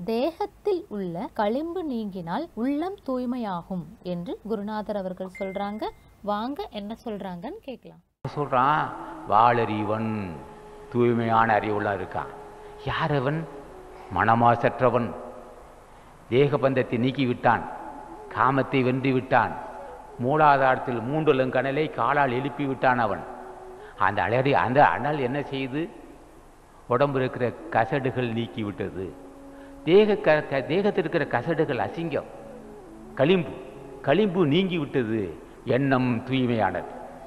தேகத்தில் உள்ள களிம்பு நீங்கினால் உள்ளம் தூய்மையாகும் என்று குருநாதர் அவர்கள் சொல்றாங்க வாங்க என்ன சொல்றாங்கன்னு கேட்கலாம் சொல்றான் வாளறிவன் தூய்மையான அறிவுள்ள இருக்கான் யார் அவன் மனமாசற்றவன் தேகபந்தத்தை நீக்கி விட்டான் காமத்தை வென்று விட்டான் மூலாதாரத்தில் மூன்றலங்கணலை காலால் எழுப்பி விட்டான் அவன் அந்த அலறி அந்த அனல் என்ன செய்து உடம்பு இருக்கிற கசடுகள் நீக்கி விட்டது தேக க க- தேகத்தில் இருக்கிற கசடுகள் அசிங்கம் களிம்பு களிம்பு நீங்கி விட்டது எண்ணம் தூய்மையானது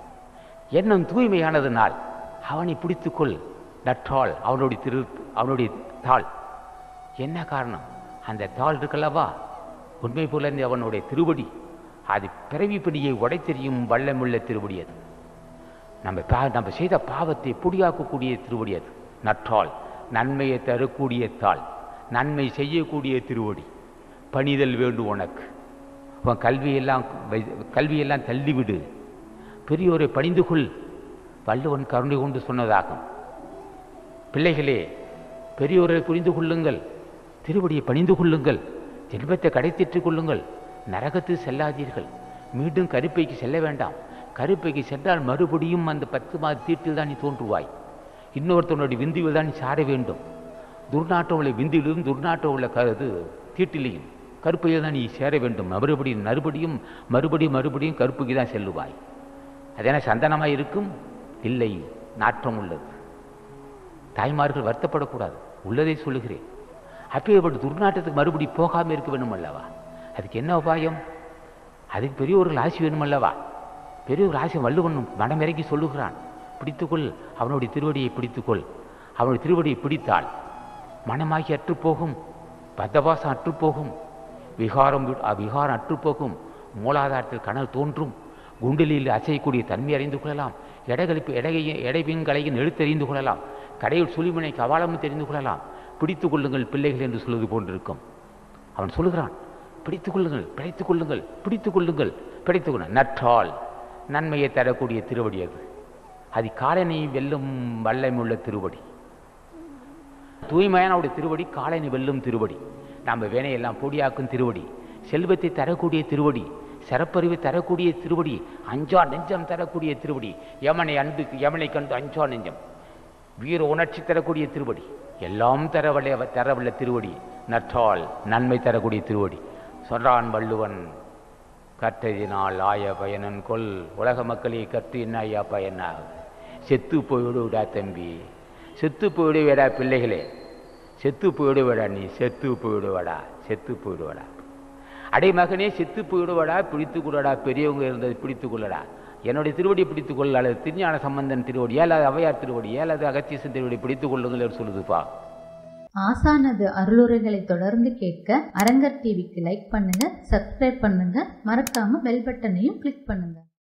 எண்ணம் தூய்மையானதுனால் அவனை பிடித்துக்கொள் நற்றாள் அவனுடைய திரு அவனுடைய தாள் என்ன காரணம் அந்த தாள் இருக்கல்லவா உண்மை புலர்ந்த அவனுடைய திருவடி அது பிறவி பிடியை உடைத்தெறியும் வல்லமுள்ள திருவடி அது நம்ம பா நம்ம செய்த பாவத்தை பொடியாக்கக்கூடிய திருவடி அது நற்றாள் நன்மையை தரக்கூடிய தாள் நன்மை செய்யக்கூடிய திருவடி பணிதல் வேண்டும் உனக்கு உன் கல்வியெல்லாம் வை- கல்வியெல்லாம் தள்ளிவிடு பெரியோரை பணிந்து கொள் வள்ளுவன் கருணை கொண்டு சொன்னதாகும் பிள்ளைகளே பெரியோரை புரிந்து கொள்ளுங்கள் திருவடியை பணிந்து கொள்ளுங்கள் ஜென்மத்தை கடைத்திட்டுக் கொள்ளுங்கள் நரகத்து செல்லாதீர்கள் மீண்டும் கருப்பைக்கு செல்ல வேண்டாம் கருப்பைக்கு சென்றால் மறுபடியும் அந்த பத்து மாத தீட்டில் தான் நீ தோன்றுவாய் இன்னொருத்தனுடைய விந்துவில் தான் நீ சார வேண்டும் துர்நாற்றம் உள்ள விந்திலும் துர்நாற்றம் உள்ள க இது தீட்டிலையும் கருப்பையில் தான் நீ சேர வேண்டும் மறுபடியும் மறுபடியும் மறுபடியும் மறுபடியும் கருப்புக்கு தான் செல்லுவாய் அது என்ன சந்தனமாக இருக்கும் இல்லை நாற்றம் உள்ளது தாய்மார்கள் வருத்தப்படக்கூடாது உள்ளதை சொல்லுகிறேன் அப்பேற்பட்ட துர்நாற்றத்துக்கு மறுபடி போகாமல் இருக்க வேணும் அல்லவா அதுக்கு என்ன உபாயம் அதுக்கு பெரியவர்கள் ஆசி வேணும் அல்லவா பெரியவர் ஆசி வள்ளுவன் மனமிறங்கி சொல்லுகிறான் பிடித்துக்கொள் அவனுடைய திருவடியை பிடித்துக்கொள் அவனுடைய திருவடியை பிடித்தால் மனமாகி அற்றுப்போகும் பத்தவாசம் அற்றுப்போகும் விகாரம் வி- அ- விகாரம் அற்றுப்போகும் மூலாதாரத்தில் கனல் தோன்றும் குண்டலில் அசையக்கூடிய தன்மை அறிந்து கொள்ளலாம் எடைகளிப்பு எடையையும் எடைவின்களையும் எழுத்தறிந்து கொள்ளலாம் கடையில் சுழிமுனை கவாலமும் தெரிந்து கொள்ளலாம் பிடித்துக் கொள்ளுங்கள் பிள்ளைகள் என்று சொல்வது போன்றிருக்கும் அவன் சொல்லுகிறான் பிடித்துக் கொள்ளுங்கள் பிழைத்துக் கொள்ளுங்கள் பிடித்துக் கொள்ளுங்கள் பிடித்துக் கொள்ளுங்கள் நற்றால் நன்மையை தரக்கூடிய திருவடி அது அது காலனை வெல்லும் வல்லமுள்ள திருவடி தூய்மையான அவருடைய திருவடி காலனை வெல்லும் திருவடி நம்ம வேனையெல்லாம் பொடியாக்கும் திருவடி செல்வத்தை தரக்கூடிய திருவடி சிறப்பறிவை தரக்கூடிய திருவடி அஞ்சா நெஞ்சம் தரக்கூடிய திருவடி யமனை அன்பு யமனை கண்டு அஞ்சா நெஞ்சம் வீர உணர்ச்சி தரக்கூடிய திருவடி எல்லாம் தரவல்ல தரவல்ல திருவடி நற்றால் நன்மை தரக்கூடிய திருவடி சொல்றான் வள்ளுவன் கற்றதினால் ஆய பயனன் கொல் உலக மக்களை கற்று என்ன ஐயா பயனாகுது செத்து போய்விடுடா தம்பி செத்து போய்விடுவேடா பிள்ளைகளே செத்து போய்விடுவேடா நீ செத்து போய்விடுவடா செத்து போய்விடுவடா அடே மகனே செத்து போய்விடுவடா பிடித்து கொள்ளடா பெரியவங்க இருந்தது பிடித்து கொள்ளடா என்னுடைய திருவடி பிடித்துக் கொள்ள அல்லது திருஞான சம்பந்தன் திருவடி ஏழாவது அவையார் திருவடி ஏழாவது அகத்தீசன் திருவடி பிடித்துக் கொள்ளுங்கள் என்று சொல்லுதுப்பா ஆசானது அருளுரைகளை தொடர்ந்து கேட்க அரங்கர் டிவிக்கு லைக் பண்ணுங்க சப்ஸ்கிரைப் பண்ணுங்க மறக்காம பெல் பட்டனையும் கிளிக் பண்ணுங்க